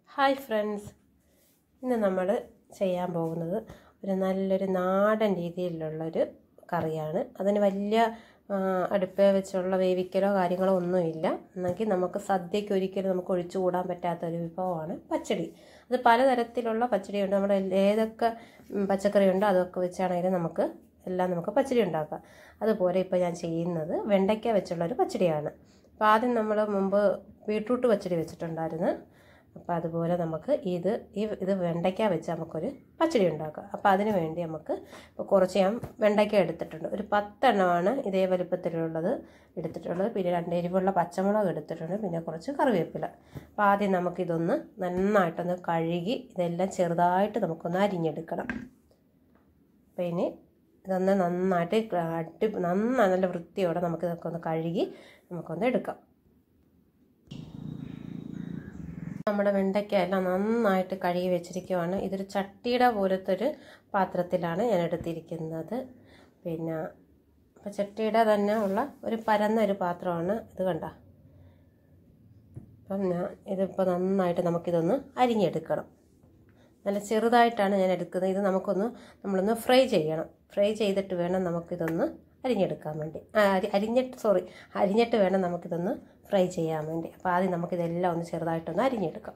hi friends ഇന്ന് നമ്മൾ ചെയ്യാൻ പോകുന്നത് ഒരു നല്ലൊരു നാടൻ രീതിയിലുള്ളൊരു കറിയാണ് അതിന് വലിയ ആ, അടുപ്പേ വെച്ചുള്ള വേവിക്കലോ കാര്യങ്ങളോ ഒന്നുമില്ല എന്നെങ്കിൽ നമുക്ക് സദ്യയ്ക്ക് ഒരിക്കലും നമുക്ക് ഒഴിച്ചുകൂടാൻ പറ്റാത്ത ഒരു വിഭവമാണ് പച്ചടി അത് പലതരത്തിലുള്ള പച്ചടിയുണ്ട് നമ്മുടെ ഏതൊക്കെ ഉം, പച്ചക്കറി ഉണ്ടോ അതൊക്കെ വെച്ചാണെങ്കിലും നമുക്ക് എല്ലാം നമുക്ക് പച്ചടി ഉണ്ടാക്കാം അതുപോലെ ഇപ്പോൾ ഞാൻ ചെയ്യുന്നത് വെണ്ടയ്ക്ക വെച്ചുള്ളൊരു പച്ചടിയാണ് അപ്പോൾ ആദ്യം നമ്മൾ മുമ്പ് ബീട്രൂട്ട് പച്ചടി വെച്ചിട്ടുണ്ടായിരുന്നു അപ്പോൾ അതുപോലെ നമുക്ക് ഇത് ഈ ഇത് വെണ്ടയ്ക്ക വെച്ച് നമുക്കൊരു പച്ചടി ഉണ്ടാക്കാം അപ്പോൾ അതിന് വേണ്ടി നമുക്ക് ഇപ്പോൾ കുറച്ച് ഞാൻ വെണ്ടയ്ക്ക എടുത്തിട്ടുണ്ട് ഒരു പത്തെണ്ണമാണ് ഇതേ വലുപ്പത്തിലുള്ളത് എടുത്തിട്ടുള്ളത് പിന്നെ രണ്ട് എരിവുള്ള പച്ചമുളക് എടുത്തിട്ടുണ്ട് പിന്നെ കുറച്ച് കറിവേപ്പില അപ്പോൾ ആദ്യം നമുക്കിതൊന്ന് നന്നായിട്ടൊന്ന് കഴുകി ഇതെല്ലാം ചെറുതായിട്ട് നമുക്കൊന്ന് അരിഞ്ഞെടുക്കണം അപ്പോൾ ഇനി ഇതൊന്ന് നന്നായിട്ട് അടി നന്നായി നല്ല വൃത്തിയോടെ നമുക്ക് ഇതൊക്കെ ഒന്ന് കഴുകി നമുക്കൊന്ന് എടുക്കാം നമ്മുടെ വെണ്ടയ്ക്ക എല്ലാം നന്നായിട്ട് കഴുകി വെച്ചിരിക്കുവാണ് ഇതൊരു ചട്ടിയുടെ പോലത്തെ ഒരു പാത്രത്തിലാണ് ഞാൻ എടുത്തിരിക്കുന്നത് പിന്നെ അപ്പോൾ ചട്ടിയുടെ തന്നെ ഉള്ള ഒരു പരന്ന ഒരു പാത്രമാണ് ഇത് കണ്ട അപ്പം ഞാൻ ഇതിപ്പോൾ നന്നായിട്ട് നമുക്കിതൊന്ന് അരിഞ്ഞെടുക്കണം നല്ല ചെറുതായിട്ടാണ് ഞാൻ എടുക്കുന്നത് ഇത് നമുക്കൊന്ന് നമ്മളൊന്ന് ഫ്രൈ ചെയ്യണം ഫ്രൈ ചെയ്തിട്ട് വേണം നമുക്കിതൊന്ന് അരിഞ്ഞെടുക്കാൻ വേണ്ടി ആ, അരി- അരിഞ്ഞിട്ട് സോറി അരിഞ്ഞിട്ട് വേണം നമുക്കിതൊന്ന് ഫ്രൈ ചെയ്യാൻ വേണ്ടി അപ്പോൾ ആദ്യം നമുക്കിതെല്ലാം ഒന്ന് ചെറുതായിട്ടൊന്ന് അരിഞ്ഞെടുക്കാം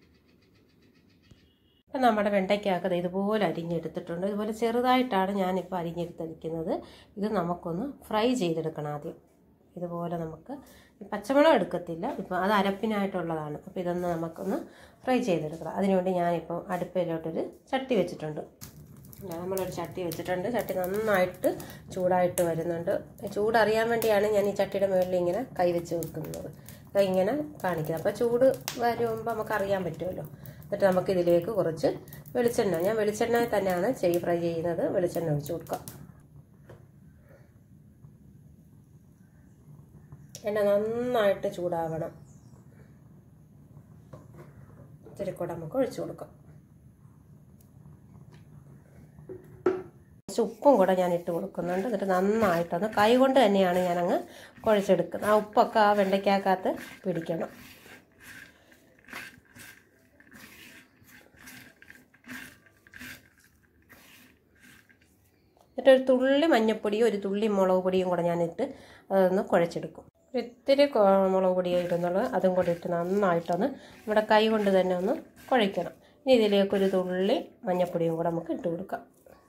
അപ്പം നമ്മുടെ വെണ്ടയ്ക്കകത്ത് ഇതുപോലെ അരിഞ്ഞെടുത്തിട്ടുണ്ട് ഇതുപോലെ ചെറുതായിട്ടാണ് ഞാനിപ്പോൾ അരിഞ്ഞെടുത്തിരിക്കുന്നത് ഇത് നമുക്കൊന്ന് ഫ്രൈ ചെയ്തെടുക്കണം ആദ്യം ഇതുപോലെ നമുക്ക് ഈ പച്ചമുളക് എടുക്കത്തില്ല ഇപ്പോൾ അത് അരപ്പിനായിട്ടുള്ളതാണ് അപ്പോൾ ഇതൊന്ന് നമുക്കൊന്ന് ഫ്രൈ ചെയ്തെടുക്കണം അതിനുവേണ്ടി ഞാനിപ്പോൾ അടുപ്പിലോട്ടൊരു ചട്ടി വെച്ചിട്ടുണ്ട് ഇല്ല, നമ്മളൊരു ചട്ടി വെച്ചിട്ടുണ്ട് ചട്ടി നന്നായിട്ട് ചൂടായിട്ട് വരുന്നുണ്ട് ചൂടറിയാൻ വേണ്ടിയാണ് ഞാൻ ഈ ചട്ടിയുടെ മുകളിൽ ഇങ്ങനെ കൈ വെച്ച് വെക്കുന്നത് കൈ ഇങ്ങനെ കാണിക്കുന്നത് അപ്പോൾ ചൂട് വരുമ്പോൾ നമുക്ക് അറിയാൻ പറ്റുമല്ലോ എന്നിട്ട് നമുക്ക് ഇതിലേക്ക് കുറച്ച് വെളിച്ചെണ്ണ ഞാൻ വെളിച്ചെണ്ണ തന്നെയാണ് ചെയ് ഫ്രൈ ചെയ്യുന്നത് വെളിച്ചെണ്ണ ഒഴിച്ച് കൊടുക്കാം എണ്ണ നന്നായിട്ട് ചൂടാവണം ഇത്തിരി കൂടെ നമുക്ക് ഒഴിച്ചു കൊടുക്കാം കുറച്ച് ഉപ്പും കൂടെ ഞാൻ ഇട്ട് കൊടുക്കുന്നുണ്ട് എന്നിട്ട് നന്നായിട്ടൊന്ന് കൈ കൊണ്ട് തന്നെയാണ് ഞാനങ്ങ് കുഴച്ചെടുക്കുന്നത് ആ ഉപ്പൊക്കെ ആ വെണ്ടയ്ക്കകത്ത് പിടിക്കണം എന്നിട്ട് ഒരു തുള്ളി മഞ്ഞൾപ്പൊടിയും ഒരു തുള്ളി മുളക് പൊടിയും കൂടെ ഞാനിട്ട് അതൊന്ന് കുഴച്ചെടുക്കും ഒരു ഇത്തിരി കൊ- മുളക് പൊടിയേ ഇടുന്നുള്ളൂ അതും കൂടി ഇട്ട് നന്നായിട്ടൊന്ന് നമ്മുടെ കൈ കൊണ്ട് തന്നെ ഒന്ന് കുഴയ്ക്കണം ഇനി ഇതിലേക്ക് ഒരു തുള്ളി മഞ്ഞൾപ്പൊടിയും കൂടെ നമുക്ക് ഇട്ട് കൊടുക്കാം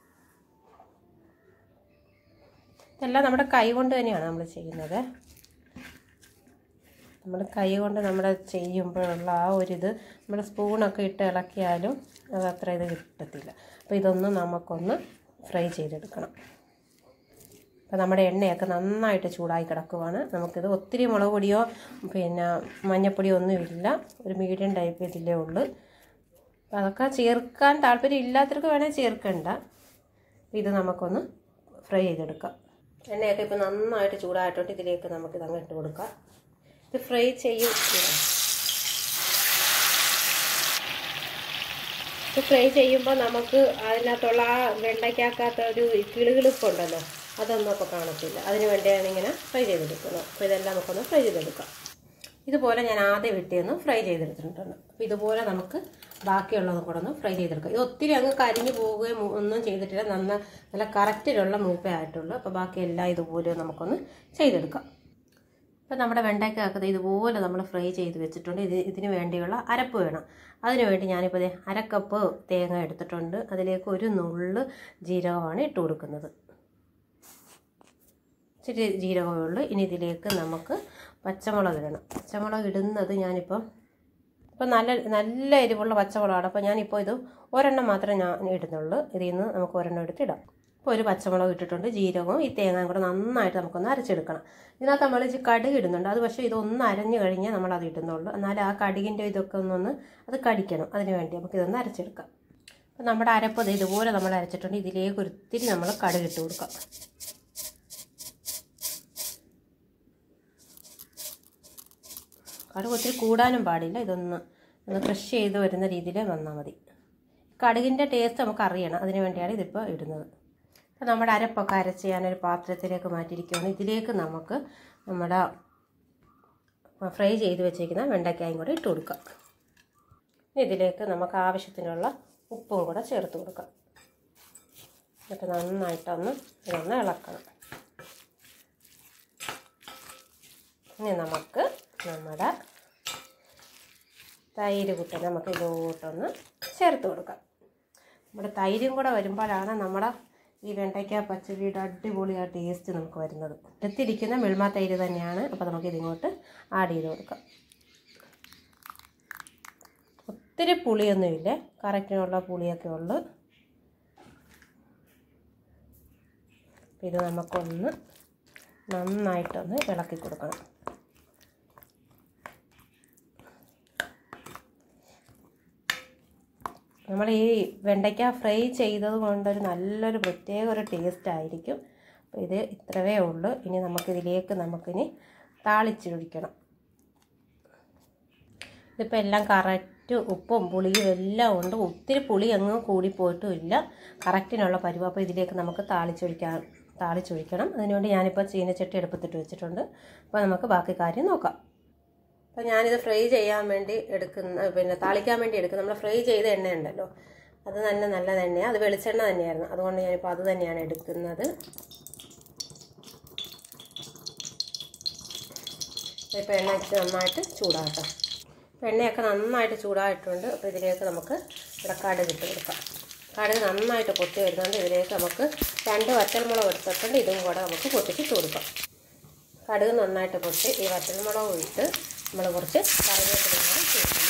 ഇതെല്ലാം നമ്മുടെ കൈ കൊണ്ട് തന്നെയാണ് നമ്മൾ ചെയ്യുന്നത് നമ്മൾ കൈ കൊണ്ട് നമ്മൾ ചെയ്യുമ്പോഴുള്ള ആ ഒരിത് നമ്മൾ സ്പൂണൊക്കെ ഇട്ട് ഇളക്കിയാലും അത് അത്ര ഇത് കിട്ടത്തില്ല അപ്പോൾ ഇതൊന്ന് നമുക്കൊന്ന് ഫ്രൈ ചെയ്തെടുക്കണം അപ്പോൾ നമ്മുടെ എണ്ണയൊക്കെ നന്നായിട്ട് ചൂടായി കിടക്കുവാണ് നമുക്കിത് ഒത്തിരി മുളക് പൊടിയോ പിന്നെ മഞ്ഞപ്പൊടിയോ ഒന്നുമില്ല ഒരു മീഡിയം ടൈപ്പ് ഇതിലേ ഉള്ളൂ അപ്പോൾ അതൊക്കെ ചേർക്കാൻ താല്പര്യം ഇല്ലാത്തവർക്ക് വേണേൽ ചേർക്കണ്ട ഇത് നമുക്കൊന്ന് ഫ്രൈ ചെയ്തെടുക്കാം എണ്ണയൊക്കെ ഇപ്പോൾ നന്നായിട്ട് ചൂടായിട്ടുണ്ട് ഇതിലേക്ക് നമുക്ക് ഇതങ്ങ് ഇട്ട് കൊടുക്കാം ഇത് ഫ്രൈ ചെയ്യും ഇത് ഫ്രൈ ചെയ്യുമ്പോൾ നമുക്ക് അതിനകത്തുള്ള ആ വെണ്ടയ്ക്കകത്ത ഒരു കിളുകിളുപ്പുണ്ടല്ലോ അതൊന്നും അപ്പോൾ കാണത്തില്ല അതിന് വേണ്ടിയാണ് ഇങ്ങനെ ഫ്രൈ ചെയ്തെടുക്കുന്നത് അപ്പോൾ ഇതെല്ലാം നമുക്കൊന്ന് ഫ്രൈ ചെയ്തെടുക്കാം ഇതുപോലെ ഞാൻ ആദ്യം വെട്ടിയൊന്ന് ഫ്രൈ ചെയ്തെടുത്തിട്ടുണ്ട് അപ്പോൾ ഇതുപോലെ നമുക്ക് ബാക്കിയുള്ളതും കൂടെ ഒന്ന് ഫ്രൈ ചെയ്തെടുക്കാം ഇത് ഒത്തിരി അങ്ങ് കരിഞ്ഞു പോവുകയും ഒന്നും ചെയ്തിട്ടില്ല നന്ന നല്ല കറക്റ്റിലുള്ള മൂപ്പേ ആയിട്ടുള്ളൂ അപ്പോൾ ബാക്കിയെല്ലാം ഇതുപോലെ നമുക്കൊന്ന് ചെയ്തെടുക്കാം അപ്പോൾ നമ്മുടെ വെണ്ടയ്ക്കകത്ത് ഇതുപോലെ നമ്മൾ ഫ്രൈ ചെയ്ത് വെച്ചിട്ടുണ്ട് ഇത് ഇതിന് വേണ്ടിയുള്ള അരപ്പ് വേണം അതിന് വേണ്ടി ഞാനിപ്പോൾ ദേ അരക്കപ്പ് തേങ്ങ എടുത്തിട്ടുണ്ട് അതിലേക്ക് ഒരു നുള്ള് ജീരകമാണ് ഇട്ട് കൊടുക്കുന്നത് ഇച്ചിരി ജീരകമേ ഉള്ളൂ ഇനി ഇതിലേക്ക് നമുക്ക് പച്ചമുളക് ഇടണം പച്ചമുളക് ഇടുന്നത് ഞാനിപ്പം ഇപ്പം നല്ല നല്ല എരിവുള്ള പച്ചമുളകാണ് അപ്പോൾ ഞാനിപ്പോൾ ഇത് ഒരെണ്ണം മാത്രമേ ഞാൻ ഇടുന്നുള്ളൂ ഇതിൽ നിന്ന് നമുക്ക് ഒരെണ്ണം എടുത്തിടാം ഇപ്പോൾ ഒരു പച്ചമുളക് ഇട്ടിട്ടുണ്ട് ജീരകവും ഈ തേങ്ങയും കൂടെ നന്നായിട്ട് നമുക്കൊന്ന് അരച്ചെടുക്കണം ഇതിനകത്ത് നമ്മൾ ഇച്ചിരി കടുക് ഇടുന്നുണ്ട് അത് പക്ഷേ ഇതൊന്ന് അരഞ്ഞു കഴിഞ്ഞാൽ നമ്മൾ അത് ഇടുന്നുള്ളൂ എന്നാൽ ആ കടുകിൻ്റെ ഇതൊക്കെ ഒന്നൊന്ന് അത് കടിക്കണം അതിന് വേണ്ടി നമുക്ക് ഇതൊന്ന് അരച്ചെടുക്കാം അപ്പോൾ നമ്മുടെ അരപ്പ് ദേ ഇതുപോലെ നമ്മൾ അരച്ചിട്ടുണ്ട് ഇതിലേക്ക് ഒത്തിരി നമ്മൾ കടുക് ഇട്ട് കൊടുക്കാം കടുക് ഒത്തിരി കൂടാനും പാടില്ല ഇതൊന്ന് ഒന്ന് ക്രഷ് ചെയ്ത് വരുന്ന രീതിയിൽ വന്നാൽ മതി കടുകിൻ്റെ ടേസ്റ്റ് നമുക്ക് അറിയണം അതിന് വേണ്ടിയാണ് ഇതിപ്പോൾ ഇടുന്നത് അപ്പോൾ നമ്മുടെ അരപ്പൊക്കെ അരച്ച് ഞാനൊരു പാത്രത്തിലേക്ക് മാറ്റിയിരിക്കുകയാണ് ഇതിലേക്ക് നമുക്ക് നമ്മുടെ ഫ്രൈ ചെയ്ത് വെച്ചേക്കുന്ന വെണ്ടയ്ക്കായും കൂടെ ഇട്ട് കൊടുക്കാം ഇനി ഇതിലേക്ക് നമുക്ക് ആവശ്യത്തിനുള്ള ഉപ്പും കൂടെ ചേർത്ത് കൊടുക്കാം എന്നിട്ട് നന്നായിട്ടൊന്ന് ഇതൊന്ന് ഇളക്കണം ഇനി നമുക്ക് നമ്മുടെ തൈര് കുട്ടി നമുക്ക് ഇതോട്ടൊന്ന് ചേർത്ത് കൊടുക്കാം നമ്മുടെ തൈരും കൂടെ വരുമ്പോഴാണ് നമ്മുടെ ഈ വെണ്ടയ്ക്ക പച്ചടിയുടെ അടിപൊളി ആ ടേസ്റ്റ് നമുക്ക് വരുന്നത് എടുത്തിരിക്കുന്ന മിൽമ തൈര് തന്നെയാണ് അപ്പോൾ നമുക്ക് ഇതിങ്ങോട്ട് ആഡ് ചെയ്ത് കൊടുക്കാം ഒത്തിരി പുളിയൊന്നുമില്ല കറക്റ്റിനുള്ള പുളിയൊക്കെ ഉള്ളു ഇത് നമുക്കൊന്ന് നന്നായിട്ടൊന്ന് ഇളക്കി കൊടുക്കണം നമ്മൾ ഈ വെണ്ടയ്ക്ക ഫ്രൈ ചെയ്തത് കൊണ്ടൊരു നല്ലൊരു പ്രത്യേക ഒരു ടേസ്റ്റ് ആയിരിക്കും അപ്പോൾ ഇത് ഇത്രവേ ഉള്ളൂ ഇനി നമുക്കിതിലേക്ക് നമുക്കിനി താളിച്ചൊഴിക്കണം ഇതിപ്പോൾ എല്ലാം കറക്റ്റ് ഉപ്പും പുളിയും എല്ലാം ഉണ്ട് ഒത്തിരി പുളി അങ്ങ് കൂടിപ്പോയിട്ടും ഇല്ല കറക്റ്റിനുള്ള പരുവം അപ്പോൾ ഇതിലേക്ക് നമുക്ക് താളിച്ചൊഴിക്കാൻ താളിച്ചൊഴിക്കണം അതിനുവേണ്ടി ഞാനിപ്പോൾ ചീനച്ചട്ടി എടുപ്പത്തിട്ട് വെച്ചിട്ടുണ്ട് അപ്പോൾ നമുക്ക് ബാക്കി കാര്യം നോക്കാം അപ്പോൾ ഞാനിത് ഫ്രൈ ചെയ്യാൻ വേണ്ടി എടുക്കുന്ന പിന്നെ താളിക്കാൻ വേണ്ടി എടുക്കുന്ന നമ്മൾ ഫ്രൈ ചെയ്ത എണ്ണ ഉണ്ടല്ലോ അത് തന്നെ നല്ല എണ്ണയാണ് അത് വെളിച്ചെണ്ണ തന്നെയായിരുന്നു അതുകൊണ്ട് ഞാനിപ്പോൾ അത് തന്നെയാണ് എടുക്കുന്നത് ഇപ്പോൾ എണ്ണ വെച്ച് നന്നായിട്ട് ചൂടാക്കാം അപ്പോൾ എണ്ണയൊക്കെ നന്നായിട്ട് ചൂടായിട്ടുണ്ട് അപ്പോൾ ഇതിലേക്ക് നമുക്ക് ഇവിടെ കടുക് ഇട്ട് കൊടുക്കാം കടുക് നന്നായിട്ട് പൊട്ടി വരുന്നുണ്ട് ഇതിലേക്ക് നമുക്ക് രണ്ട് വറ്റൽമുളക് എടുത്തിട്ടുണ്ട് ഇതും കൂടെ നമുക്ക് പൊട്ടിച്ചിട്ട് കൊടുക്കാം കടുക് നന്നായിട്ട് പൊട്ടി ഈ വറ്റൽമുളക് ഇട്ട് നമ്മൾ കുറച്ച് കറിവേപ്പില കൂടെ ചേർക്കണം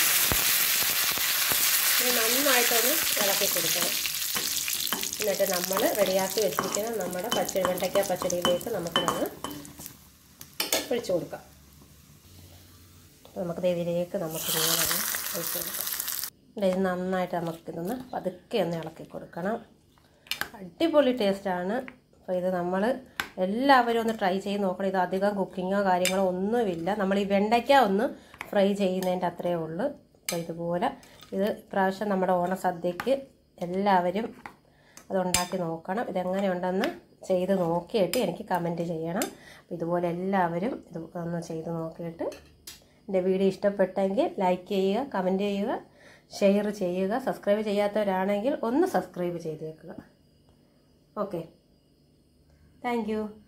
ഇത് നന്നായിട്ടൊന്ന് ഇളക്കി കൊടുക്കണം എന്നിട്ട് നമ്മൾ റെഡിയാക്കി വെച്ചിരിക്കുന്ന നമ്മുടെ പച്ചടി വെണ്ടയ്ക്ക പച്ചടിയിലേക്ക് നമുക്ക് നമ്മൾ ഒഴിച്ചു കൊടുക്കാം നമുക്ക് ഇതിലേക്ക് നമുക്ക് ഇങ്ങനെ ഒഴിച്ചു കൊടുക്കാം ഇത് നന്നായിട്ട് നമുക്കിതൊന്ന് പതുക്കെ ഒന്ന് ഇളക്കി കൊടുക്കണം അടിപൊളി ടേസ്റ്റാണ് അപ്പോൾ ഇത് നമ്മൾ എല്ലാവരും ഒന്ന് ട്രൈ ചെയ്ത് നോക്കണം ഇത് അധികം കുക്കിങ്ങോ കാര്യങ്ങളോ ഒന്നുമില്ല നമ്മൾ ഈ വെണ്ടയ്ക്ക ഒന്ന് ഫ്രൈ ചെയ്യുന്നതിൻ്റെ അത്രയേ ഉള്ളൂ അപ്പോൾ ഇതുപോലെ ഇത് ഇപ്രാവശ്യം നമ്മുടെ ഓണസദ്യക്ക് എല്ലാവരും അതുണ്ടാക്കി നോക്കണം ഇതെങ്ങനെയുണ്ടെന്ന് ചെയ്ത് നോക്കിയിട്ട് എനിക്ക് കമൻറ്റ് ചെയ്യണം ഇതുപോലെ എല്ലാവരും ഇത് ഒന്ന് ചെയ്ത് നോക്കിയിട്ട് എൻ്റെ വീഡിയോ ഇഷ്ടപ്പെട്ടെങ്കിൽ ലൈക്ക് ചെയ്യുക കമൻറ്റ് ചെയ്യുക ഷെയർ ചെയ്യുക സബ്സ്ക്രൈബ് ചെയ്യാത്തവരാണെങ്കിൽ ഒന്ന് സബ്സ്ക്രൈബ് ചെയ്തേക്കുക ഓക്കെ താങ്ക് യു